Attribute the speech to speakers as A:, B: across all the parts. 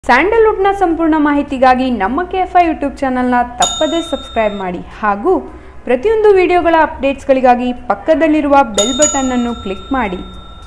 A: ಸ್ಯಾಂಡಲ್ವುಡ್ನ ಸಂಪೂರ್ಣ ಮಾಹಿತಿಗಾಗಿ ನಮ್ಮ ಕೆ ಎಫ್ ಐ ಯೂಟ್ಯೂಬ್ ಚಾನಲ್ನ ತಪ್ಪದೇ ಸಬ್ಸ್ಕ್ರೈಬ್ ಮಾಡಿ ಹಾಗೂ ಪ್ರತಿಯೊಂದು ವಿಡಿಯೋಗಳ ಅಪ್ಡೇಟ್ಸ್ಗಳಿಗಾಗಿ ಪಕ್ಕದಲ್ಲಿರುವ ಬೆಲ್ ಬಟನ್ ಅನ್ನು ಕ್ಲಿಕ್ ಮಾಡಿ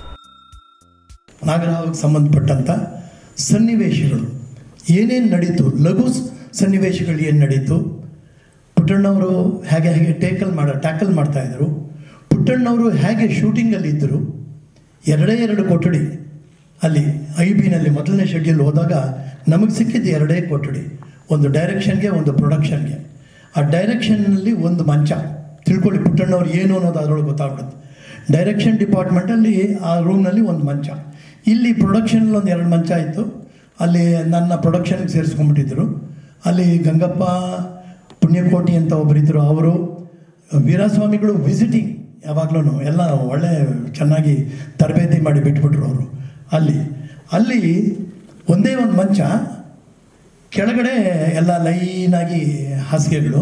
B: ನಾಗರಾವಕ್ಕೆ ಸಂಬಂಧಪಟ್ಟಂಥ ಸನ್ನಿವೇಶಗಳು ಏನೇನು ನಡೀತು ಲಘು ಸ್- ಸನ್ನಿವೇಶಗಳು ಏನು ನಡೀತು ಪುಟ್ಟಣ್ಣವರು ಹೇಗೆ ಹೇಗೆ ಟೇಕಲ್ ಮಾಡ ಟ್ಯಾಕಲ್ ಮಾಡ್ತಾ ಇದ್ರು ಪುಟ್ಟಣ್ಣವರು ಹೇಗೆ ಶೂಟಿಂಗಲ್ಲಿ ಇದ್ದರು ಎರಡೇ ಎರಡು ಕೊಠಡಿ ಅಲ್ಲಿ ಐ ಬಿನಲ್ಲಿ ಮೊದಲನೇ ಶೆಡ್ಯೂಲ್ ಹೋದಾಗ ನಮಗೆ ಸಿಕ್ಕಿದ್ದು ಎರಡೇ ಕೊಠಡಿ ಒಂದು ಡೈರೆಕ್ಷನ್ಗೆ ಒಂದು ಪ್ರೊಡಕ್ಷನ್ಗೆ ಆ ಡೈರೆಕ್ಷನ್ನಲ್ಲಿ ಒಂದು ಮಂಚ ತಿಳ್ಕೊಳ್ಳಿ ಪುಟ್ಟಣ್ಣವ್ರು ಏನು ಅನ್ನೋದು ಅದರೊಳಗೆ ಗೊತ್ತಾಗ್ಬಿಡುತ್ತೆ ಡೈರೆಕ್ಷನ್ ಡಿಪಾರ್ಟ್ಮೆಂಟಲ್ಲಿ ಆ ರೂಮ್ನಲ್ಲಿ ಒಂದು ಮಂಚ ಇಲ್ಲಿ ಪ್ರೊಡಕ್ಷನಲ್ಲಿ ಒಂದು ಎರಡು ಮಂಚ ಇತ್ತು ಅಲ್ಲಿ ನನ್ನ ಪ್ರೊಡಕ್ಷನ್ಗೆ ಸೇರಿಸ್ಕೊಂಡ್ಬಿಟ್ಟಿದ್ರು ಅಲ್ಲಿ ಗಂಗಪ್ಪ ಪುಣ್ಯಕೋಟಿ ಅಂತ ಒಬ್ಬರಿದ್ದರು ಅವರು ವೀರಸ್ವಾಮಿಗಳು ವಿಸಿಟಿಂಗ್ ಯಾವಾಗಲೂ ಎಲ್ಲ ಒಳ್ಳೆ ಚೆನ್ನಾಗಿ ತರಬೇತಿ ಮಾಡಿ ಬಿಟ್ಬಿಟ್ರು ಅವರು ಅಲ್ಲಿ ಅಲ್ಲಿ ಒಂದೇ ಒಂದು ಮಂಚ ಕೆಳಗಡೆ ಎಲ್ಲ ಲೈನಾಗಿ ಹಾಸಿಗೆಗಳು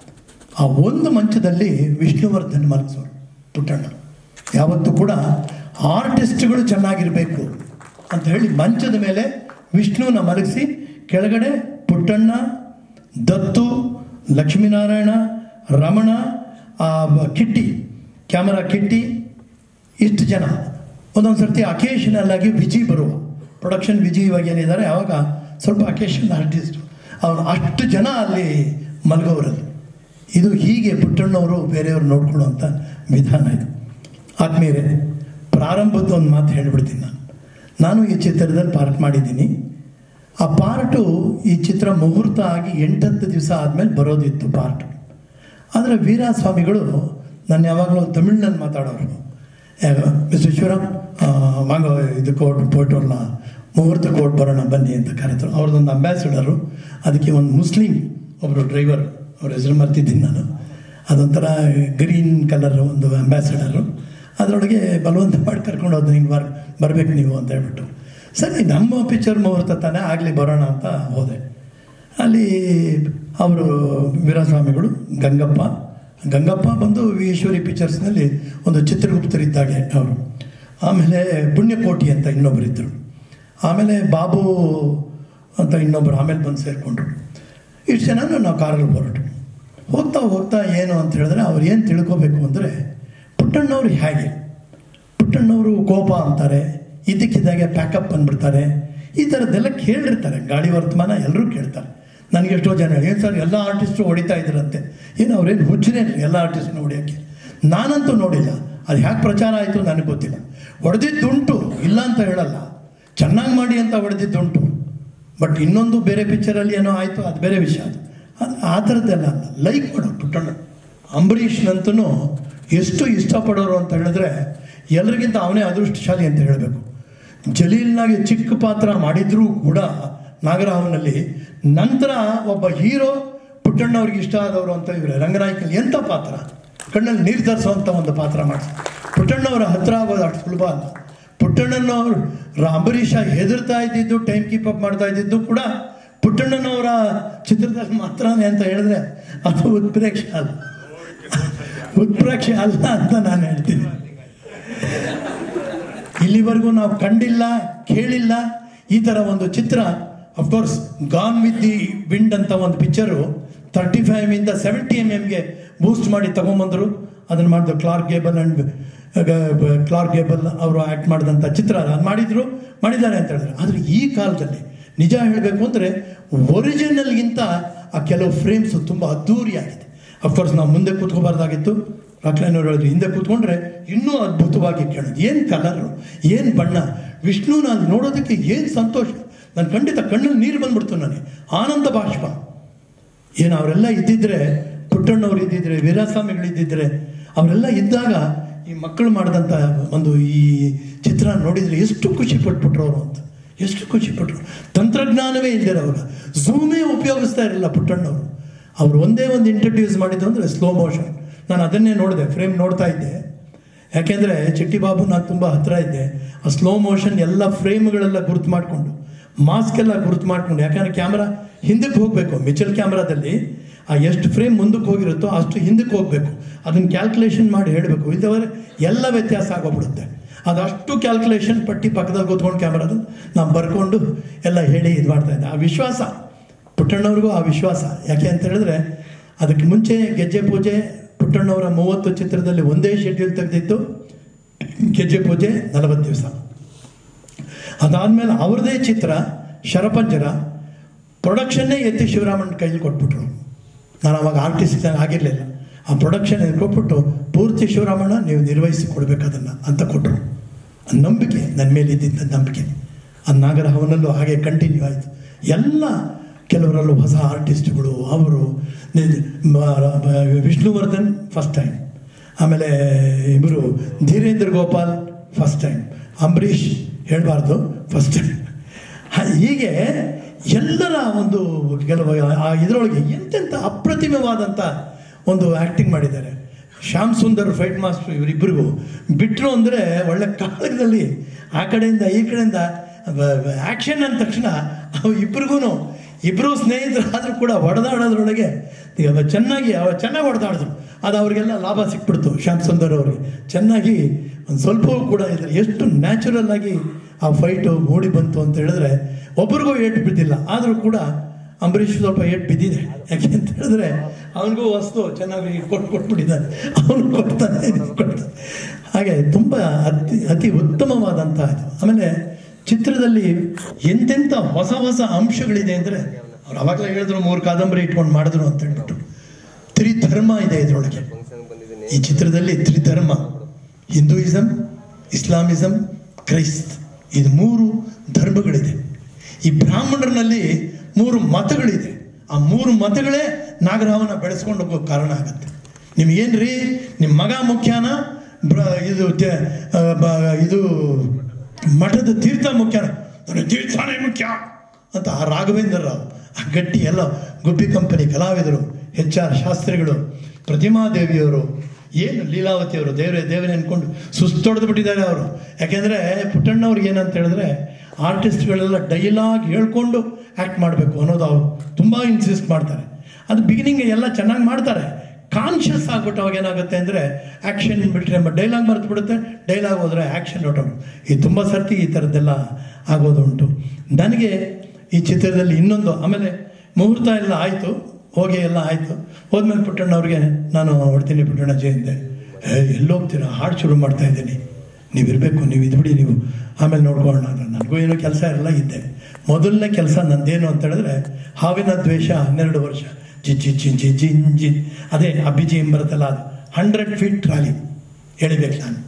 B: ಆ ಒಂದು ಮಂಚದಲ್ಲಿ ವಿಷ್ಣುವರ್ಧನ್ ಮಲಗಿಸೋರು ಪುಟ್ಟಣ್ಣ ಯಾವತ್ತೂ ಕೂಡ ಆರ್ಟಿಸ್ಟ್ಗಳು ಚೆನ್ನಾಗಿರಬೇಕು ಅಂತ ಹೇಳಿ ಮಂಚದ ಮೇಲೆ ವಿಷ್ಣುನ ಮಲಗಿಸಿ ಕೆಳಗಡೆ ಪುಟ್ಟಣ್ಣ ದತ್ತು ಲಕ್ಷ್ಮೀನಾರಾಯಣ ರಮಣ ಆ ಬ- ಕಿಟ್ಟಿ ಕ್ಯಾಮರಾ ಕಿಟ್ಟಿ ಇಷ್ಟು ಜನ ಒಂದೊಂದು ಸರ್ತಿ ಅಕೇಶನಲ್ ಆಗಿ ವಿಜಿ ಬರುವ ಪ್ರೊಡಕ್ಷನ್ ವಿಜಿ ಇವಾಗ ಏನಿದ್ದಾರೆ ಆವಾಗ ಸ್ವಲ್ಪ ಅಕೇಶನ್ ಆರ್ಟಿಸ್ಟ್ ಅವನು ಅಷ್ಟು ಜನ ಅಲ್ಲಿ ಮಲಗೋರಲ್ಲಿ ಇದು ಹೀಗೆ ಪುಟ್ಟಣ್ಣವರು ಬೇರೆಯವರು ನೋಡ್ಕೊಳ್ಳುವಂಥ ವಿಧಾನ ಇದು ಆದ್ಮೇಲೆ ಪ್ರಾರಂಭದ ಒಂದು ಮಾತು ಹೇಳಿಬಿಡ್ತೀನಿ ನಾನು ನಾನು ಈ ಚಿತ್ರದಲ್ಲಿ ಪಾರ್ಟ್ ಮಾಡಿದ್ದೀನಿ ಆ ಪಾರ್ಟು ಈ ಚಿತ್ರ ಮುಹೂರ್ತ ಆಗಿ ಎಂಟತ್ತು ದಿವಸ ಆದಮೇಲೆ ಬರೋದಿತ್ತು ಪಾರ್ಟ್ ಆದರೆ ವೀರಸ್ವಾಮಿಗಳು ನಾನು ಯಾವಾಗಲೂ ತಮಿಳ್ನಲ್ಲಿ ಮಾತಾಡೋರು ಮಿಸ್ ಈಶ್ವರಂ ವಾಂಗ ಇದು ಕೋರ್ಟ್ ಪೋರ್ಟೋರ್ನ ಮುಹೂರ್ತ ಕೋರ್ಟ್ ಬರೋಣ ಬನ್ನಿ ಅಂತ ಕರೆದ್ರು ಅವ್ರದ್ದೊಂದು ಅಂಬ್ಯಾಸಿಡರು ಅದಕ್ಕೆ ಒಂದು ಮುಸ್ಲಿಂ ಒಬ್ಬರು ಡ್ರೈವರ್ ಅವ್ರ ಹೆಸರು ಮರ್ತಿದ್ದೀನಿ ನಾನು ಅದೊಂಥರ ಗ್ರೀನ್ ಕಲರ್ ಒಂದು ಅಂಬ್ಯಾಸಿಡರು ಅದರೊಳಗೆ ಬಲವಂತ ಮಾಡಿ ಕರ್ಕೊಂಡು ಹೋದ್ರು ಹಿಂಗೆ ಬರ್ ಬರಬೇಕು ನೀವು ಅಂತ ಹೇಳ್ಬಿಟ್ಟು ಸರಿ ನಮ್ಮ ಪಿಕ್ಚರ್ ಮುಹೂರ್ತ ತಾನೇ ಆಗಲಿ ಬರೋಣ ಅಂತ ಹೋದೆ ಅಲ್ಲಿ ಅವರು ವೀರಸ್ವಾಮಿಗಳು ಗಂಗಪ್ಪ ಗಂಗಪ್ಪ ಬಂದು ಈಶ್ವರಿ ಪಿಕ್ಚರ್ಸ್ನಲ್ಲಿ ಒಂದು ಚಿತ್ರಗುಪ್ತರಿದ್ದಾಗೆ ಅವರು ಆಮೇಲೆ ಪುಣ್ಯಕೋಟಿ ಅಂತ ಇನ್ನೊಬ್ಬರಿದ್ದರು ಆಮೇಲೆ ಬಾಬು ಅಂತ ಇನ್ನೊಬ್ಬರು ಆಮೇಲೆ ಬಂದು ಸೇರಿಕೊಂಡ್ರು ಇಷ್ಟು ಜನ ನಾವು ಕಾರಲ್ಲಿ ಹೊರಟು ಹೋಗ್ತಾ ಹೋಗ್ತಾ ಏನು ಅಂತ ಹೇಳಿದ್ರೆ ಅವ್ರು ಏನು ತಿಳ್ಕೊಬೇಕು ಅಂದರೆ ಪುಟ್ಟಣ್ಣವ್ರು ಹೇಗೆ ಪುಟ್ಟಣ್ಣವರು ಕೋಪ ಅಂತಾರೆ ಇದ್ದಕ್ಕಿದ್ದಾಗೆ ಪ್ಯಾಕಪ್ ಅಂದ್ಬಿಡ್ತಾರೆ ಈ ಥರದ್ದೆಲ್ಲ ಕೇಳಿರ್ತಾರೆ ಗಾಳಿ ವರ್ತಮಾನ ಎಲ್ಲರೂ ಕೇಳ್ತಾರೆ ನನಗೆ ಎಷ್ಟೋ ಜನ ಹೇಳಿ ಏನು ಸರ್ ಎಲ್ಲ ಆರ್ಟಿಸ್ಟು ಹೊಡಿತಾ ಇದ್ರಂತೆ ಏನು ಅವ್ರೇನು ಹುಚ್ಚನೇ ಎಲ್ಲ ಆರ್ಟಿಸ್ಟ್ನ ಹೊಡಿಯೋಕ್ಕೆ ನಾನಂತೂ ನೋಡಿಲ್ಲ ಅದು ಹ್ಯಾಕೆ ಪ್ರಚಾರ ಆಯಿತು ನನಗೆ ಗೊತ್ತಿಲ್ಲ ಹೊಡೆದಿದ್ದುಂಟು ಇಲ್ಲ ಅಂತ ಹೇಳಲ್ಲ ಚೆನ್ನಾಗಿ ಮಾಡಿ ಅಂತ ಹೊಡೆದಿದ್ದುಂಟು ಬಟ್ ಇನ್ನೊಂದು ಬೇರೆ ಪಿಕ್ಚರಲ್ಲಿ ಏನೋ ಆಯಿತು ಅದು ಬೇರೆ ವಿಷಯ ಅದು ಅದು ಆ ಥರದ್ದೆಲ್ಲ ಅಲ್ಲ ಲೈಕ್ ಮಾಡೋ ಪುಟ್ಟಣ್ಣ ಅಂಬರೀಷ್ನಂತೂ ಎಷ್ಟು ಇಷ್ಟಪಡೋರು ಅಂತ ಹೇಳಿದ್ರೆ ಎಲ್ಲರಿಗಿಂತ ಅವನೇ ಅದೃಷ್ಟಶಾಲಿ ಅಂತ ಹೇಳಬೇಕು ಜಲೀಲ್ನಾಗೆ ಚಿಕ್ಕ ಪಾತ್ರ ಮಾಡಿದ್ರೂ ಕೂಡ ನಾಗರಾವನಲ್ಲಿ ನಂತರ ಒಬ್ಬ ಹೀರೋ ಪುಟ್ಟಣ್ಣವ್ರಿಗೆ ಇಷ್ಟ ಆದವರು ಅಂತ ಇವ್ರೆ ರಂಗನಾಯಕಲ್ಲಿ ಎಂಥ ಪಾತ್ರ ಕಣ್ಣಲ್ಲಿ ನೀರು ತರಿಸುವಂಥ ಒಂದು ಪಾತ್ರ ಮಾಡಿಸಿ ಪುಟ್ಟಣ್ಣವರ ಹತ್ರ ಆಗೋದು ಅಷ್ಟು ಸುಲಭ ಅಲ್ಲ ಪುಟ್ಟಣ್ಣನವರು ರ- ಅಂಬರೀಷ ಹೆದರ್ತಾ ಇದ್ದಿದ್ದು ಟೈಮ್ ಕೀಪ್ ಅಪ್ ಮಾಡ್ತಾ ಇದ್ದಿದ್ದು ಕೂಡ ಪುಟ್ಟಣ್ಣನವರ ಚಿತ್ರದಲ್ಲಿ ಮಾತ್ರನೇ ಅಂತ ಹೇಳಿದ್ರೆ ಅದು ಉತ್ಪ್ರೇಕ್ಷೆ ಅಲ್ಲ ಉತ್ಪ್ರೇಕ್ಷೆ ಅಲ್ಲ ಅಂತ ನಾನು ಹೇಳ್ತೀನಿ ಇಲ್ಲಿವರೆಗೂ ನಾವು ಕಂಡಿಲ್ಲ ಕೇಳಿಲ್ಲ ಈ ಥರ ಒಂದು ಚಿತ್ರ of course gone with the wind ಅಂತ ಒಂದು ಪಿಕ್ಚರು ತರ್ಟಿ ಫೈವ್ ಇಂದ ಸೆವೆಂಟಿ ಎಮ್ ಎಮ್ಗೆ ಬೂಸ್ಟ್ ಮಾಡಿ ತಗೊಂಬಂದರು ಅದನ್ನು ಮಾಡಿದ್ರು Clark Gable and Clark Gable ಅವರು ಆ್ಯಕ್ಟ್ ಮಾಡಿದಂಥ ಚಿತ್ರ ಅದು ಮಾಡಿದ್ರು ಮಾಡಿದ್ದಾರೆ ಅಂತ ಹೇಳಿದ್ರು ಆದರೆ ಈ ಕಾಲದಲ್ಲಿ ನಿಜ ಹೇಳಬೇಕು ಅಂದರೆ ಒರಿಜಿನಲ್ಗಿಂತ ಆ ಕೆಲವು ಫ್ರೇಮ್ಸ್ ತುಂಬ ಅದ್ಧೂರಿಯಾಗಿದೆ ಅಫ್ಕೋರ್ಸ್ ನಾವು ಮುಂದೆ ಕೂತ್ಕೋಬಾರ್ದಾಗಿತ್ತು ರಾಕ್ಲೈನವ್ರು ಹೇಳಿದ್ರು ಹಿಂದೆ ಕೂತ್ಕೊಂಡ್ರೆ ಇನ್ನೂ ಅದ್ಭುತವಾಗಿ ಕೇಳೋದು ಏನು ಕಲರು ಏನು ಬಣ್ಣ ವಿಷ್ಣು ನಾನು ನೋಡೋದಕ್ಕೆ ಏನು ಸಂತೋಷ ನಾನು ಖಂಡಿತ ಕಣ್ಣಲ್ಲಿ ನೀರು ಬಂದ್ಬಿಡ್ತು ನನಗೆ ಆನಂದ ಬಾಷ್ಪ ಏನು ಅವರೆಲ್ಲ ಇದ್ದಿದ್ರೆ ಪುಟ್ಟಣ್ಣವ್ರು ಇದ್ದಿದ್ರೆ ವೀರಸ್ವಾಮಿಗಳು ಇದ್ದಿದ್ರೆ ಅವರೆಲ್ಲ ಇದ್ದಾಗ ಈ ಮಕ್ಕಳು ಮಾಡಿದಂಥ ಒಂದು ಈ ಚಿತ್ರ ನೋಡಿದರೆ ಎಷ್ಟು ಖುಷಿ ಪಟ್ಬಿಟ್ರು ಅವರು ಅಂತ ಎಷ್ಟು ಖುಷಿ ಪಟ್ರು ತಂತ್ರಜ್ಞಾನವೇ ಇಲ್ದಿರ ಅವಾಗ ಝೂಮೇ ಉಪಯೋಗಿಸ್ತಾ ಇರಲಿಲ್ಲ ಪುಟ್ಟಣ್ಣವರು ಅವರು ಒಂದೇ ಒಂದು ಇಂಟ್ರಡ್ಯೂಸ್ ಮಾಡಿದ್ದು ಅಂದರೆ ಸ್ಲೋ ಮೋಷನ್ ನಾನು ಅದನ್ನೇ ನೋಡಿದೆ ಫ್ರೇಮ್ ನೋಡ್ತಾ ಇದ್ದೆ ಯಾಕೆಂದರೆ ಚಿಟ್ಟಿ ಬಾಬು ನಾನು ತುಂಬ ಹತ್ತಿರ ಇದ್ದೆ ಆ ಸ್ಲೋ ಮೋಷನ್ ಎಲ್ಲ ಫ್ರೇಮ್ಗಳೆಲ್ಲ ಗುರುತು ಮಾಡಿಕೊಂಡು ಮಾಸ್ಕ್ ಎಲ್ಲ ಗುರುತು ಮಾಡ್ಕೊಂಡು ಯಾಕಂದ್ರೆ ಕ್ಯಾಮ್ರಾ ಹಿಂದಕ್ಕೆ ಹೋಗಬೇಕು ಮಿಚಲ್ ಕ್ಯಾಮ್ರಾದಲ್ಲಿ ಆ ಎಷ್ಟು ಫ್ರೇಮ್ ಮುಂದಕ್ಕೆ ಹೋಗಿರುತ್ತೋ ಅಷ್ಟು ಹಿಂದಕ್ಕೆ ಹೋಗಬೇಕು ಅದನ್ನು ಕ್ಯಾಲ್ಕುಲೇಷನ್ ಮಾಡಿ ಹೇಳಬೇಕು ಇಲ್ಲದವರೆ ಎಲ್ಲ ವ್ಯತ್ಯಾಸ ಆಗೋಗ್ಬಿಡುತ್ತೆ ಅದಷ್ಟು ಕ್ಯಾಲ್ಕುಲೇಷನ್ ಪಟ್ಟಿ ಪಕ್ಕದಲ್ಲಿ ಕೂತ್ಕೊಂಡು ಕ್ಯಾಮ್ರಾದ ನಾನು ಬರ್ಕೊಂಡು ಎಲ್ಲ ಹೇಳಿ ಇದು ಮಾಡ್ತಾ ಇದ್ದೆ ಆ ವಿಶ್ವಾಸ ಪುಟ್ಟಣ್ಣವ್ರಿಗೂ ಆ ವಿಶ್ವಾಸ ಯಾಕೆ ಅಂತ ಹೇಳಿದ್ರೆ ಅದಕ್ಕೆ ಮುಂಚೆ ಗೆಜ್ಜೆ ಪೂಜೆ ಪುಟ್ಟಣ್ಣವರ ಮೂವತ್ತು ಚಿತ್ರದಲ್ಲಿ ಒಂದೇ ಶೆಡ್ಯೂಲ್ ತೆಗೆದಿತ್ತು ಗೆಜ್ಜೆ ಪೂಜೆ ನಲವತ್ತು ದಿವಸ ಅದಾದಮೇಲೆ ಅವ್ರದೇ ಚಿತ್ರ ಶರಪಂಜರ ಪ್ರೊಡಕ್ಷನ್ನೇ ಎತ್ತಿ ಶಿವರಾಮಣ್ಣ ಕೈಲಿ ಕೊಟ್ಬಿಟ್ರು ನಾನು ಅವಾಗ ಆರ್ಟಿಸ್ಟ್ ಆಗಿರಲಿಲ್ಲ ಆ ಪ್ರೊಡಕ್ಷನ್ ಕೊಟ್ಬಿಟ್ಟು ಪೂರ್ತಿ ಶಿವರಾಮಣ್ಣ ನೀವು ನಿರ್ವಹಿಸಿ ಕೊಡ್ಬೇಕು ಅದನ್ನು ಅಂತ ಕೊಟ್ಟರು ನಂಬಿಕೆ ನನ್ನ ಮೇಲೆ ಇದ್ದಿದ್ದ ನಂಬಿಕೆ ಆ ನಾಗರಹವನಲ್ಲೂ ಹಾಗೆ ಕಂಟಿನ್ಯೂ ಆಯಿತು ಎಲ್ಲ ಕೆಲವರಲ್ಲೂ ಹೊಸ ಆರ್ಟಿಸ್ಟ್ಗಳು ಅವರು ನಿ- ಮ- ಮ- ವಿಷ್ಣುವರ್ಧನ್ ಫಸ್ಟ್ ಟೈಮ್ ಆಮೇಲೆ ಇಬ್ಬರು ಧೀರೇಂದ್ರ ಗೋಪಾಲ್ ಫಸ್ಟ್ ಟೈಮ್ ಅಂಬರೀಷ್ ಹೇಳಬಾರ್ದು ಫಸ್ಟ್ ಟೈಮ್ ಹೀಗೆ ಎಲ್ಲರ ಒಂದು ಕೆಲವು ಆ ಇದರೊಳಗೆ ಎಂತೆಂಥ ಅಪ್ರತಿಮವಾದಂಥ ಒಂದು ಆ್ಯಕ್ಟಿಂಗ್ ಮಾಡಿದ್ದಾರೆ ಶ್ಯಾಮ್ ಸುಂದರ್ ಫೈಟ್ ಮಾಸ್ಟರ್ ಇವರಿಬ್ಬರಿಗೂ ಬಿಟ್ಟರು ಅಂದರೆ ಒಳ್ಳೆ ಕಾಳಗದಲ್ಲಿ ಆ ಕಡೆಯಿಂದ ಈ ಕಡೆಯಿಂದ ಆ್ಯಕ್ಷನ್ ಅಂದ ತಕ್ಷಣ ಅವು ಇಬ್ರಿಗೂ ಇಬ್ಬರು ಸ್ನೇಹಿತರಾದರೂ ಕೂಡ ಹೊಡೆದಾಡೋದ್ರೊಳಗೆ ಈಗ ಚೆನ್ನಾಗಿ ಅವ ಚೆನ್ನಾಗಿ ಹೊಡೆದಾಡಿದ್ರು ಅದು ಅವರಿಗೆಲ್ಲ ಲಾಭ ಸಿಕ್ಬಿಡ್ತು ಶ್ಯಾಮ್ ಸುಂದರ್ ಅವರಿಗೆ ಚೆನ್ನಾಗಿ ಒಂದು ಸ್ವಲ್ಪವೂ ಕೂಡ ಇದ್ರೆ ಎಷ್ಟು ನ್ಯಾಚುರಲ್ ಆಗಿ ಆ ಫೈಟು ಮೂಡಿ ಬಂತು ಅಂತ ಹೇಳಿದ್ರೆ ಒಬ್ರಿಗೂ ಏಟು ಬಿದ್ದಿಲ್ಲ ಆದರೂ ಕೂಡ ಅಂಬರೀಷ್ ಸ್ವಲ್ಪ ಏಟು ಬಿದ್ದಿದೆ ಯಾಕೆ ಅಂತ ಹೇಳಿದ್ರೆ ಅವನಿಗೂ ವಸ್ತು ಚೆನ್ನಾಗಿ ಕೊಟ್ಟು ಕೊಟ್ಬಿಟ್ಟಿದ್ದಾನೆ ಅವನು ಕೊಡ್ತಾನೆ ಇವ್ನು ಕೊಡ್ತಾನೆ ಹಾಗೆ ತುಂಬ ಅತಿ ಅತಿ ಉತ್ತಮವಾದಂಥ ಇದು ಆಮೇಲೆ ಚಿತ್ರದಲ್ಲಿ ಎಂತೆಂಥ ಹೊಸ ಹೊಸ ಅಂಶಗಳಿದೆ ಅಂದರೆ ಅವ್ರು ಅವಾಗಲೇ ಹೇಳಿದ್ರು ಮೂರು ಕಾದಂಬರಿ ಇಟ್ಕೊಂಡು ಮಾಡಿದ್ರು ಅಂತ ಹೇಳ್ಬಿಟ್ಟು ತ್ರಿಧರ್ಮ ಇದೆ ಇದರೊಳಗೆ ಈ ಚಿತ್ರದಲ್ಲಿ ತ್ರಿಧರ್ಮ ಹಿಂದೂಯಿಸಮ್ ಇಸ್ಲಾಮಿಸಮ್ ಕ್ರೈಸ್ತ್ ಇದು ಮೂರು ಧರ್ಮಗಳಿದೆ ಈ ಬ್ರಾಹ್ಮಣರಲ್ಲಿ ಮೂರು ಮತಗಳಿದೆ ಆ ಮೂರು ಮತಗಳೇ ನಾಗರಾವನ ಬೆಳೆಸ್ಕೊಂಡು ಹೋಗೋ ಕಾರಣ ಆಗುತ್ತೆ ನಿಮ್ಗೇನ್ರಿ ನಿಮ್ಮ ಮಗ ಮುಖ್ಯನ ಬ್ರ- ಇದು ತೆ- ಆ, ಬ- ಇದು ಮಠದ ತೀರ್ಥ ಮುಖ್ಯನ ನನಗೆ ತೀರ್ಥನೇ ಮುಖ್ಯ ಅಂತ ಆ ರಾಘವೇಂದ್ರ ರಾವ್ ಆ ಗಟ್ಟಿ ಎಲ್ಲ ಗುಬ್ಬಿ ಕಂಪನಿ ಕಲಾವಿದರು ಎಚ್ ಆರ್ ಶಾಸ್ತ್ರಿಗಳು ಪ್ರತಿಮಾ ದೇವಿಯವರು ಏನು ಲೀಲಾವತಿಯವರು ದೇವರೇ ದೇವರೇ ಅನ್ಕೊಂಡು ಸುಸ್ತೊಡೆದು ಬಿಟ್ಟಿದ್ದಾರೆ ಅವರು ಯಾಕೆಂದರೆ ಪುಟ್ಟಣ್ಣವ್ರಿಗೆ ಏನಂತ ಹೇಳಿದ್ರೆ ಆರ್ಟಿಸ್ಟ್ಗಳೆಲ್ಲ ಡೈಲಾಗ್ ಹೇಳ್ಕೊಂಡು ಆ್ಯಕ್ಟ್ ಮಾಡಬೇಕು ಅನ್ನೋದು ಅವರು ತುಂಬ ಇನ್ಸಿಸ್ಟ್ ಮಾಡ್ತಾರೆ ಅದು ಬಿಗಿನಿಂಗ್ ಎಲ್ಲ ಚೆನ್ನಾಗಿ ಮಾಡ್ತಾರೆ ಕಾನ್ಷಿಯಸ್ ಆಗ್ಬಿಟ್ಟು ಅವಾಗ ಏನಾಗುತ್ತೆ ಅಂದರೆ ಆ್ಯಕ್ಷನ್ ಬಿಟ್ಟರೆ ಡೈಲಾಗ್ ಮರೆತು ಬಿಡುತ್ತೆ ಡೈಲಾಗ್ ಹೋದರೆ ಆ್ಯಕ್ಷನ್ ಹೊಟ್ಟೋದು ಈ ತುಂಬ ಸರ್ತಿ ಈ ಥರದ್ದೆಲ್ಲ ಆಗೋದು ಉಂಟು ನನಗೆ ಈ ಚಿತ್ರದಲ್ಲಿ ಇನ್ನೊಂದು ಆಮೇಲೆ ಮುಹೂರ್ತ ಎಲ್ಲ ಆಯಿತು ಹೋಗಿ ಎಲ್ಲ ಆಯಿತು ಹೋದ್ಮೇಲೆ ಪುಟ್ಟಣ್ಣ ಅವ್ರಿಗೆ ನಾನು ಹೊಡ್ತೀನಿ ಪುಟ್ಟಣ್ಣ ಜಯಂತೆ ಏ ಎಲ್ಲಿ ಹೋಗ್ತೀರಾ ಹಾಡು ಶುರು ಮಾಡ್ತಾ ಇದ್ದೀನಿ ನೀವು ಇರಬೇಕು ನೀವು ಇದ್ಬಿಡಿ ನೀವು ಆಮೇಲೆ ನೋಡ್ಕೊಳ್ಳೋಣ ಅಂದ್ರೆ ನನಗೂ ಏನೋ ಕೆಲಸ ಇರಲ್ಲ ಇದ್ದೆ ಮೊದಲನೇ ಕೆಲಸ ನಂದೇನು ಅಂತ ಹೇಳಿದ್ರೆ ಹಾವಿನ ದ್ವೇಷ ಹನ್ನೆರಡು ವರ್ಷ ಜಿ ಜಿ ಜಿ ಜಿ ಜಿ ಜಿ ಅದೇ ಅಭಿಜಿ ಬರುತ್ತಲ್ಲ ಅದು ಹಂಡ್ರೆಡ್ ಫೀಟ್ ಟ್ರಾಲಿ ಎಳಿಬೇಕು ನಾನು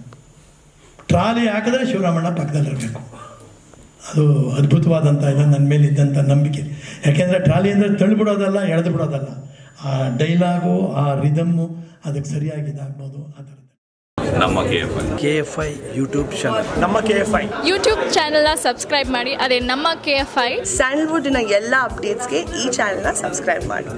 B: ಟ್ರಾಲಿ ಹಾಕಿದ್ರೆ ಶಿವರಾಮಣ್ಣ ಪಕ್ಕದಲ್ಲಿರಬೇಕು ಅದು ಅದ್ಭುತವಾದಂಥ ಇದು ನನ್ನ ಮೇಲೆ ಇದ್ದಂಥ ನಂಬಿಕೆ ಯಾಕೆಂದರೆ ಟ್ರಾಲಿ ಅಂದರೆ ತಳ್ಳಿಬಿಡೋದಲ್ಲ ಎಳೆದು ಬಿಡೋದಲ್ಲ ಆ ಡೈಲಾಗು ಆ ರಿದಮ್ಮು ಅದಕ್ಕೆ ಸರಿಯಾಗಿ ಇದಾಗ್ಬೋದು ಆ ಥರದ್ದು
C: ನಮ್ಮ K F
D: K F I YouTube channel
E: ನಮ್ಮ ಕೆ ಎಫ್ ಐ
F: ಯೂಟ್ಯೂಬ್ ಚಾನಲ್ನ ಸಬ್ಸ್ಕ್ರೈಬ್ ಮಾಡಿ ಅದೇ ನಮ್ಮ ಕೆ ಎಫ್ ಐ
G: ಸ್ಯಾಂಡಲ್ವುಡ್ನ ಎಲ್ಲ ಅಪ್ಡೇಟ್ಸ್ಗೆ ಈ ಚಾನೆಲ್ನ ಸಬ್ಸ್ಕ್ರೈಬ್ ಮಾಡಿ